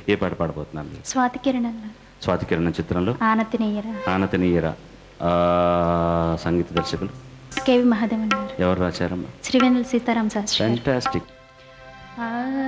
ఏ పాట పాడబోతున్నారు మీరు? స్వాతి కిరణంలో స్వాతి కిరణ్ చిత్రంలో ఆనతి నెయ్యరా ఆనతనీయర ఆ, సంగీత దర్శకులు కేవి మహాదేవన్ గారు ఎవరు రాశారమ్మా శ్రీవేంద్ర సీతారాం శాస్త్రి గారు ఫ్యాంటాస్టిక్ ఆ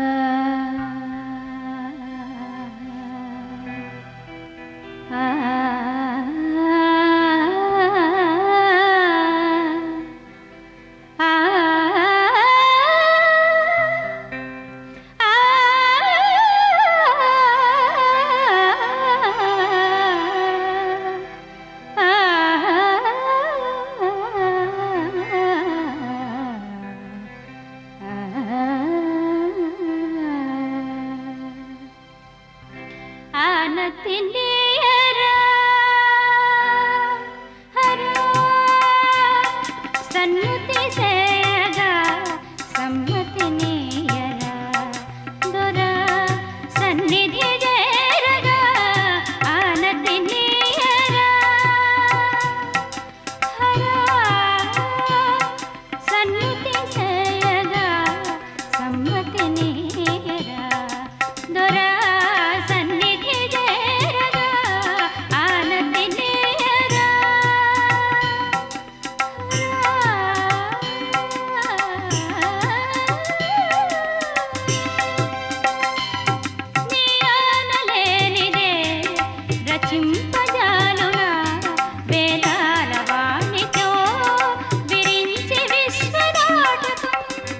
ఆనతినేయరా హరా సన్నుతి సేయగా సమ్మతినేయరా దొర సన్నిధి చేరగా ఆనతినేయరా హరా సన్నుతి సేయగా సమ్మతినేయరా దొర సన్నిధి చేరగా ఆనతినేయరా నీయానలేనిదే రచింపజాలునా వేదాల వాణితో విరించి విశ్వనాటకం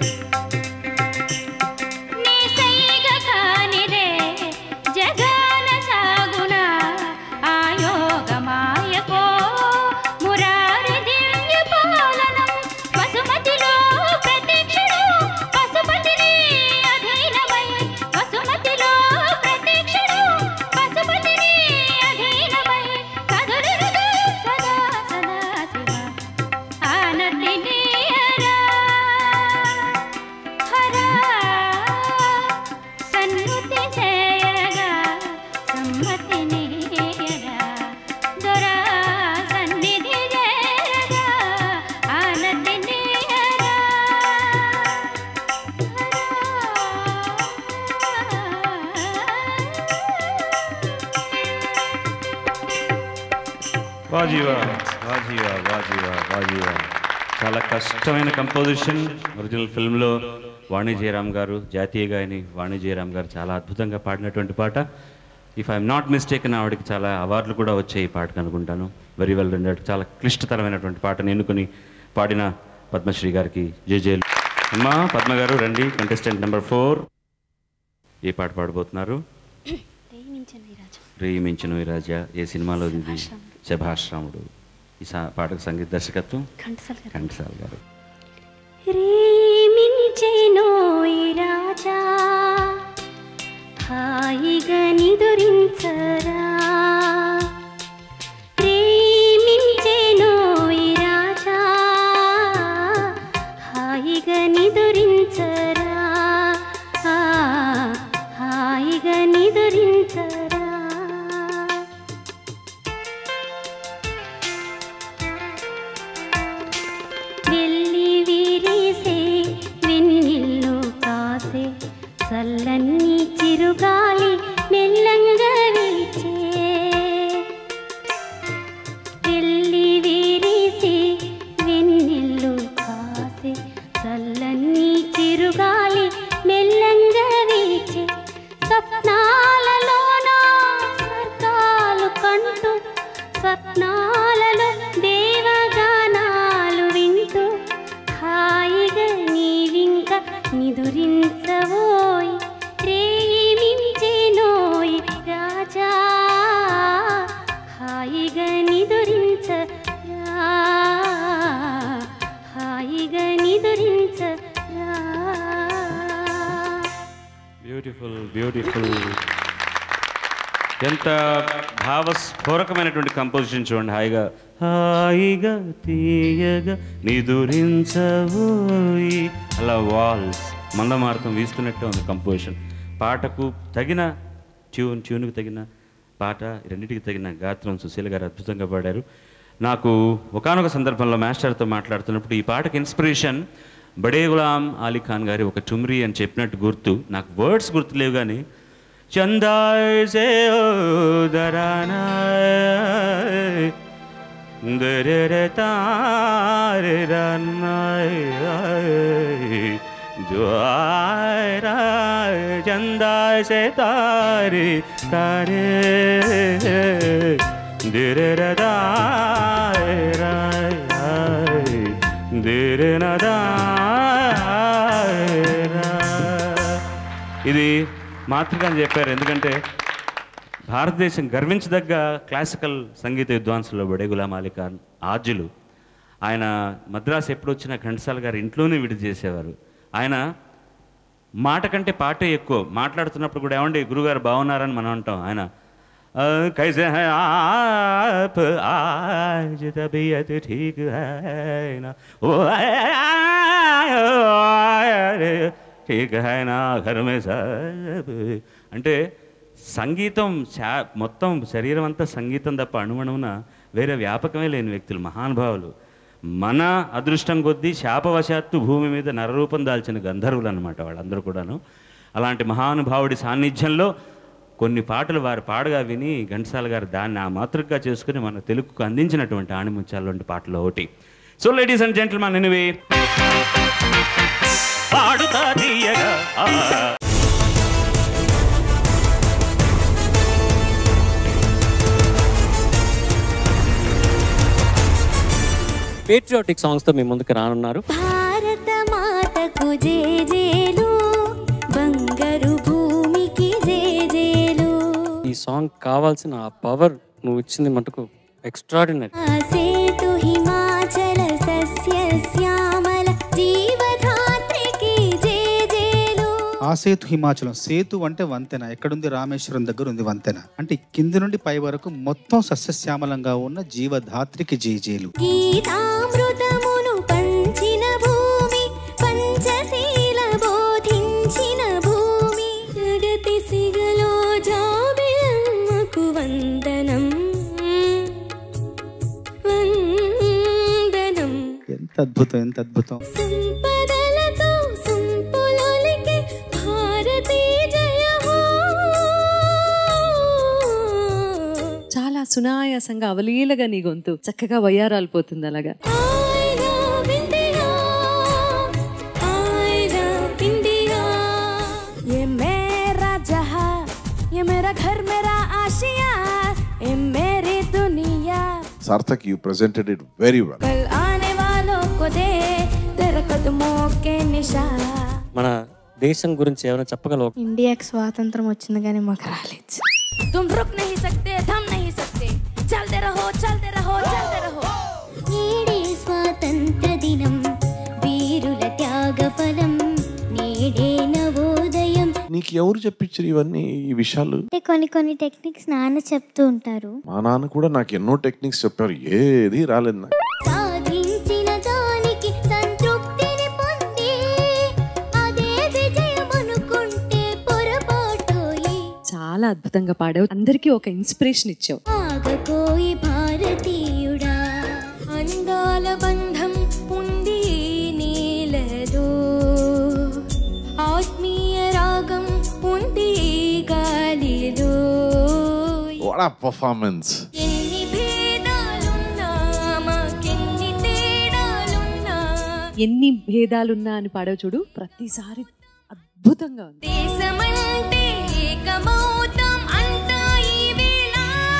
నీ సైగ కానిదే జగాన సాగునా ఆయోగ మాయకో మురారి దివ్య పాలనం వసుమతిలో ప్రత్యక్షుడు పశుపతిని అధీనమై వసుమతిలో ప్రత్యక్షుడు పశుపతిని అధీనమై కదులురుగా సదా సదా శివ ఆనతినీయరా హరా సన్నుతి చేయగా సమ్మతినీయరా దొరా సన్నిధి చేరగా ఆనతినీయరా వాజీవా వాజీవా వాజీవా వాజీవా చాలా కష్టమైన కంపోజిషన్ ఒరిజినల్ ఫిల్మ్లో వాణి జయరామ్ గారు జాతీయ గాయని వాణి జయరామ్ గారు చాలా అద్భుతంగా పాడినటువంటి పాట ఇఫ్ ఐఎమ్ నాట్ మిస్టేక్ ఆవిడకి చాలా అవార్డులు కూడా వచ్చాయి ఈ పాటకు అనుకుంటాను వెరీ వెల్ రెండేటు చాలా క్లిష్టతరమైనటువంటి పాటను ఎన్నుకొని పాడిన పద్మశ్రీ గారికి జేజేలు అమ్మా పద్మ గారు రండి కంటెస్టెంట్ నెంబర్ ఫోర్ ఏ పాట పాడబోతున్నారు ప్రేమించిన రాజా ఏ సినిమాలో ఇది శభాశ్రాముడు ఈ సా పాటకు సంగీత దర్శకత్వం ఘంటసాల గారు ఘంటసాల గారు ప్రేమించెనోయ్ రాజా హాయిగా నిదురించరా ప్రేమించెనోయ్ రాజా హాయిగా నిదురించరా ఆ, హాయిగా నిదురించరా వెళ్ళి విరిసే వెన్నెల్లో కాసే చల్లని చిరుగాలి మెల్లంగా వీచే వెళ్ళి విరిసే వెన్నెల్లో కాసే చల్లని చిరుగాలి మెల్లంగా వీచే స్వప్నాలలోన స్వర్గాలు కంటూ స్వప్నాలలో దేవగానాలు వింటూ హాయిగా నీవింక నిదురించవోయ్ ప్రేమించేనోయ్ రాజా హాయిగా నిదురించరా హాయిగా నిదురించరా బ్యూటిఫుల్ బ్యూటిఫుల్ ఎంత భావస్ఫోరకమైనటువంటి కంపోజిషన్ చూడండి హాయిగా హాయిగా తీయగా నిదురించబోయి అలా వాల్స్ మందమార్గం వీస్తున్నట్టే ఉంది కంపోజిషన్ పాటకు తగిన ట్యూన్ ట్యూన్కి తగిన పాట రెండింటికి తగిన గాత్రం సుశీల గారు అద్భుతంగా పాడారు నాకు ఒకానొక సందర్భంలో మాస్టర్తో మాట్లాడుతున్నప్పుడు ఈ పాటకి ఇన్స్పిరేషన్ బడే గులాం అలీ ఖాన్ గారి ఒక టుమ్రీ అని చెప్పినట్టు గుర్తు నాకు వర్డ్స్ గుర్తులేవు కానీ चंदाय से उदराना दरे तारे द्वारा चंदाय से तारे तारे दिरे दिरे ఇది మాతృక అని చెప్పారు ఎందుకంటే భారతదేశం గర్వించదగ్గ క్లాసికల్ సంగీత విద్వాంసులో బడే గులాం అలీ ఖాన్ ఆర్జులు ఆయన మద్రాసు ఎప్పుడు వచ్చినా ఘంటసాల గారు ఇంట్లోనే విడిది చేసేవారు ఆయన మాట కంటే పాటే ఎక్కువ మాట్లాడుతున్నప్పుడు కూడా ఏమండి గురుగారు బాగున్నారని మనం అంటాం ఆయన "ఆ, కైసే హై ఆప్ ఆజ్ తబియత్ ఠీక్ హై నా ఓ ఠీక్ హై నా ఘర్ మే సబ్ అంటే సంగీతం శా మొత్తం శరీరం అంతా సంగీతం తప్ప అణువణువున వేరే వ్యాపకమే లేని వ్యక్తులు మహానుభావులు మన అదృష్టం కొద్దీ శాపవశాత్తు భూమి మీద నరరూపం దాల్చిన గంధర్వులు అనమాట వాళ్ళందరూ కూడాను అలాంటి మహానుభావుడి సాన్నిధ్యంలో కొన్ని పాటలు వారు పాడగా విని ఘంటసాల గారు దాన్ని ఆ మాతృకగా చేసుకుని మన తెలుగుకు అందించినటువంటి ఆణిముత్యాలంటి పాటలో ఒకటి so ladies and gentlemen anyway Padutha Theeyaga ఆ. పేట్రియాటిక్ సాంగ్స్తో మీ ముందుకు రానున్నారు భారత మాతకు జేజేలు బంగారు భూమికి జేజేలు ఈ సాంగ్ కావాల్సిన ఆ పవర్ నువ్వు ఇచ్చింది మటుకు ఎక్స్ట్రాడినరీ ఆసేతు హిమాచల సస్య శ్యామల జీవధాత్రికి జేజేలు ఆ సేతు హిమాచలం సేతు అంటే వంతెన ఎక్కడుంది రామేశ్వరం దగ్గర ఉంది వంతెన అంటే కింది నుండి పై వరకు మొత్తం సస్యశ్యామలంగా ఉన్న జీవధాత్రికి జేజేలు గీతామృతమును పంచిన భూమి పంచశీల బోధించిన భూమి జగతి సిగలో జాబిలమ్మకు వందనం వందనం ఎంత అద్భుతం ఎంత అద్భుతం సంపదలతో సంపులొలికే భారతీ జయ హో చాలా సునాయాసంగా అవలీలగా నీ గొంతు చక్కగా వయ్యారాలు పోతుంది అలాగా I love India. I love India. ये मेरा जहां, ये मेरा घर मेरा आशिया ये मेरी दुनिया Sarthak, you presented it very well. कल आने वालों को दे तेरे कदमों के निशान మన దేశం గురించి ఏమైనా చెప్పగలవు ఇండియాకి స్వాతంత్రం వచ్చింది కానీ మాకు రాలేదు तुम रुक नहीं सकते थम नहीं सकते चलते रहो चलते रहो चलते रहो నేడే స్వాతంత్ర దినం వీరుల త్యాగ ఫలం నేడే నవోదయం నీకు ఎవరు చెప్పించారు ఇవన్నీ ఈ విషయాలు అంటే కొన్ని కొన్ని టెక్నిక్స్ నాన్న చెప్తూ ఉంటారు మా నాన్న కూడా నాకు ఎన్నో టెక్నిక్స్ చెప్పారు ఏది రాలేదు నాకు సాధించిన దానికి సంతృప్తిని పొంది అదే విజయం అనుకుంటే పొరపాటోయి చాలా అద్భుతంగా పాడావు అందరికీ ఒక ఇన్స్పిరేషన్ ఇచ్చావు ఆగకోయి భారతీయుడా అందాల బంధం ఉంది నీలలో ఆత్మీయ రాగం ఉంది గాలిలో వాట్ ఆ పర్ఫార్మెన్స్ ఎన్ని భేదాలున్నా మాకెన్ని తేడాలున్నా ఎన్ని భేదాలున్నా అని పాడావు చూడు ప్రతిసారి అద్భుతంగా ఉంది దేశమంటే ఏకమౌతాం అంతా ఈ వేళ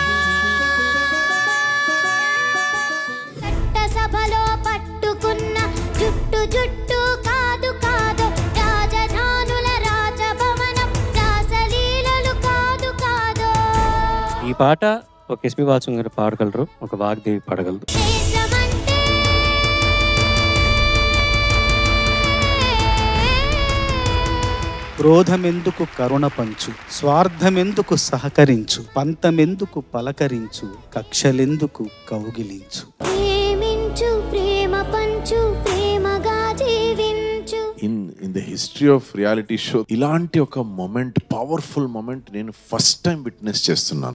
చట్టసభలో పట్టుకున్న జుట్టు జుట్టు కాదు కాదు రాజధానుల రాజభవనం రాసలీలలు కాదు కాదు ఈ పాట ఒక ఎస్పి బాలసుంగ్ గారు పాడగలరు ఒక వాగ్దేవి పాడగలరు దేశమంటే క్రోధమెందుకు కరుణ పంచు స్వార్థమెందుకు సహకరించు పంతమెందుకు పలకరించు కక్షలెందుకు కౌగిలించు ప్రేమించు ప్రేమ పంచు ప్రేమగా జీవించు in in the history of reality show ఇలాంటి ఒక మొమెంట్ పవర్ఫుల్ మొమెంట్ నేను ఫస్ట్ టైం విట్నెస్ చేస్తున్నాను